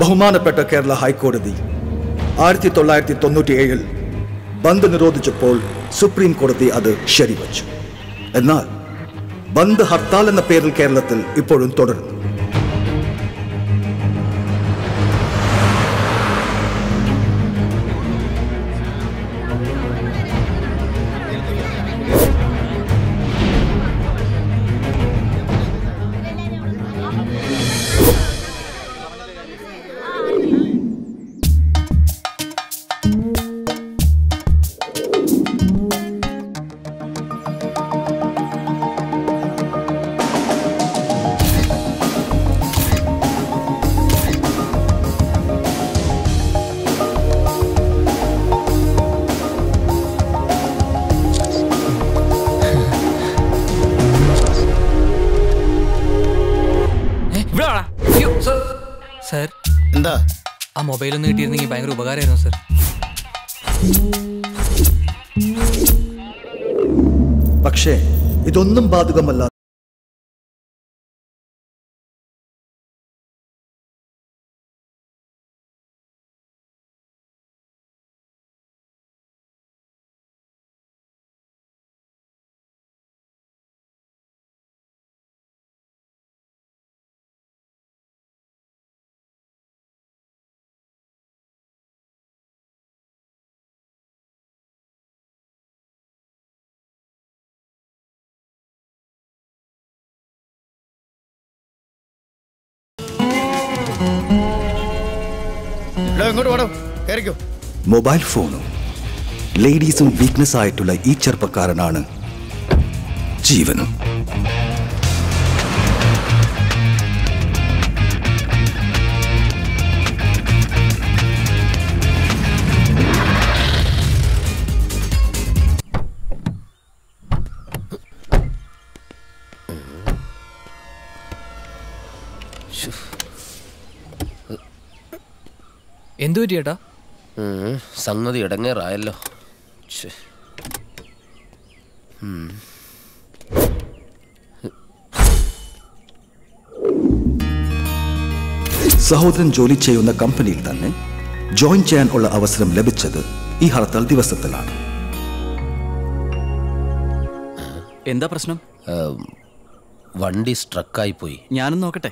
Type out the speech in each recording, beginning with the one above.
ബഹുമാനപ്പെട്ട കേരള ഹൈക്കോടതി ആയിരത്തി തൊള്ളായിരത്തി തൊണ്ണൂറ്റി ഏഴിൽ ബന്ദ് നിരോധിച്ചപ്പോൾ സുപ്രീം കോടതി അത് ശരിവച്ചു എന്നാൽ ബന്ദ് ഹർത്താൽ എന്ന പേരിൽ കേരളത്തിൽ ഇപ്പോഴും തുടരുന്നു ഇവിടെ വാടാ. അയ്യോ, സർ. സർ എന്താ ആ മൊബൈൽ ഒന്ന് കിട്ടിയിരുന്നെങ്കിൽ ഭയങ്കര ഉപകാരമായിരുന്നു സർ പക്ഷേ ഇതൊന്നും ബാധകമല്ല എടാ, ഇങ്ങോട്ട് വേണം കയറിക്കോ മൊബൈൽ ഫോണും ലേഡീസും വീക്ക്നെസ് ആയിട്ടുള്ള ഈ ചെറുപ്പക്കാരനാണ് ജീവനും എന്തു പറ്റി ചേട്ടാ ഉം, സംഗതി ഇടങ്ങേറായല്ലോ ഛെ. സഹോദരൻ ജോലി ചെയ്യുന്ന കമ്പനിയിൽ തന്നെ ജോയിൻ ചെയ്യാൻ ഉള്ള അവസരം ലഭിച്ചത് ഈ ഹർത്താൽ ദിവസത്തിലാണ് എന്താ പ്രശ്നം ഉം, വണ്ടി സ്ട്രക്കായി പോയി ഞാനും നോക്കട്ടെ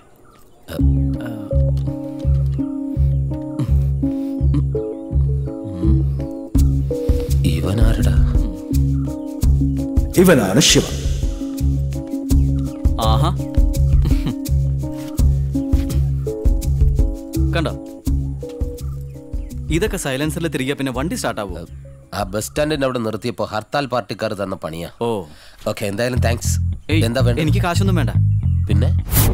ഇവനാരടാ ഇവനാണ് ശിവൻ ആഹാ കണ്ടോ ഇതൊക്കെ സൈലൻസറിൽ തിരികെ പിന്നെ വണ്ടി സ്റ്റാർട്ട് ആവുമോ ആ ബസ് സ്റ്റാൻഡിന്റെ അവിടെ നിർത്തിയപ്പോ ഹർത്താൽ പാർട്ടിക്കാർ തന്ന പണിയാ ഓ ഓക്കെ എന്തായാലും താങ്ക്സ് ഏയ്, എന്താ വേണ്ട എനിക്ക് കാശൊന്നും വേണ്ട പിന്നെ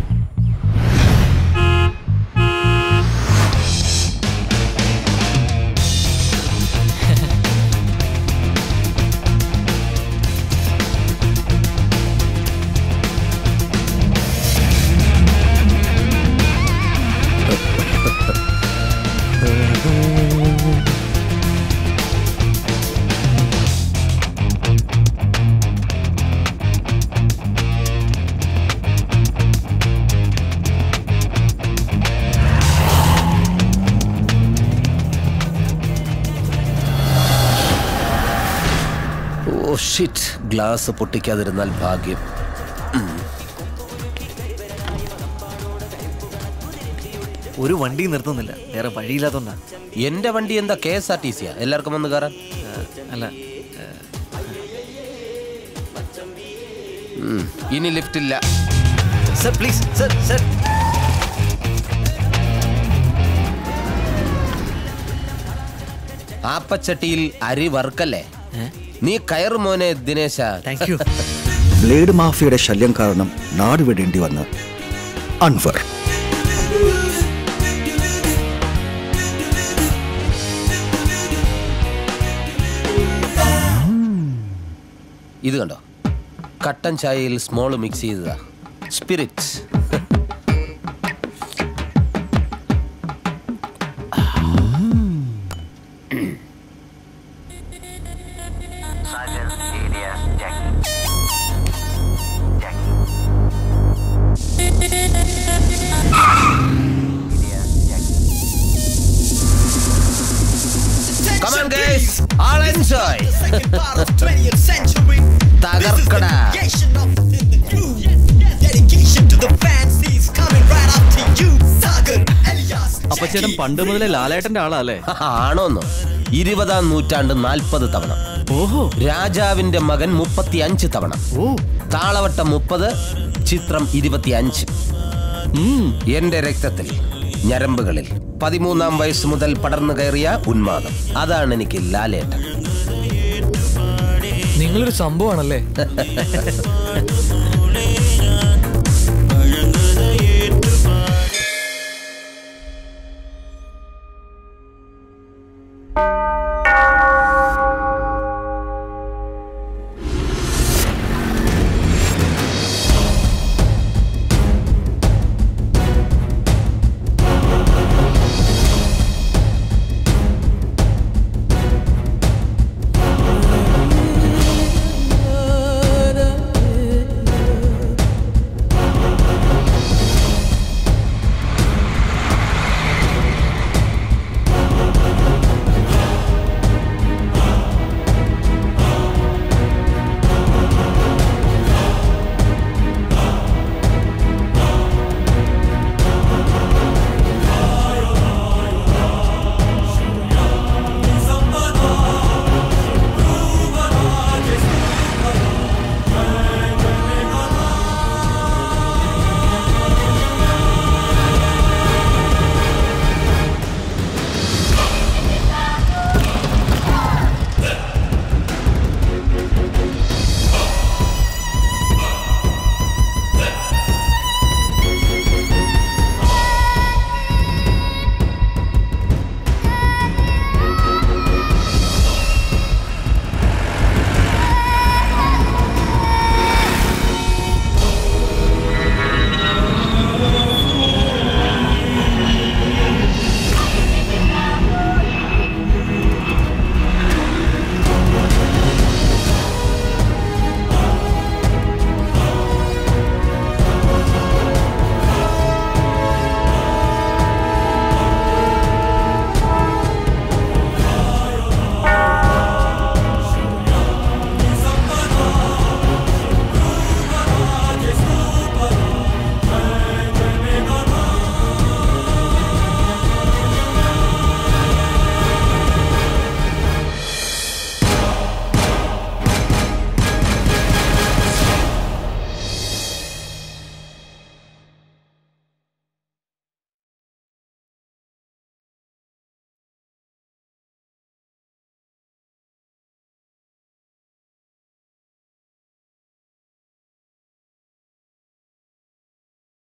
ഓ ഷിറ്റ് ഗ്ലാസ് പൊട്ടിക്കാതിരുന്നാൽ ഭാഗ്യം ഒരു വണ്ടി നിർത്തുന്നില്ല വേറെ വഴിയില്ലാത്തോണ്ടാ എന്റെ വണ്ടി എന്താ കെ എസ് ആർ ടി സിയാ എല്ലാവർക്കും വന്ന് കയറാൻ അല്ല ഉം, ഇനി ലിഫ്റ്റ് ഇല്ല സർ പ്ലീസ് സർ സർ ആപ്പച്ചട്ടിയിൽ അരി വറുക്കല്ലേ നീ കയറ് മോനെ ദിനേശ താങ്ക് യു ബ്ലേഡ് മാഫിയയുടെ ശല്യം കാരണം നാട് വിടേണ്ടി വന്ന അൻവർ ഇത് കണ്ടോ കട്ടൻ ചായയിൽ സ്മോൾ മിക്സ് ചെയ്തതാ സ്പിരിറ്റ് തകർക്കടാ അപ്പൊ ചേട്ടൻ പണ്ട് മുതലേ ലാലേട്ടന്റെ ആളാ അല്ലേ ആണോന്നോ ഇരുപതാം നൂറ്റാണ്ട് നാൽപ്പത് തവണ ഓഹോ രാജാവിന്റെ മകൻ മുപ്പത്തി അഞ്ച് തവണ ഓ താളവട്ടം മുപ്പത് ചിത്രം ഇരുപത്തിയഞ്ച് ഉം. എന്റെ രക്തത്തിൽ ഞരമ്പുകളിൽ പതിമൂന്നാം വയസ്സ് മുതൽ പടർന്നു കയറിയ ഉന്മാദം അതാണ് എനിക്ക് ലാലേട്ടൻ നിങ്ങളൊരു സംഭവമാണല്ലേ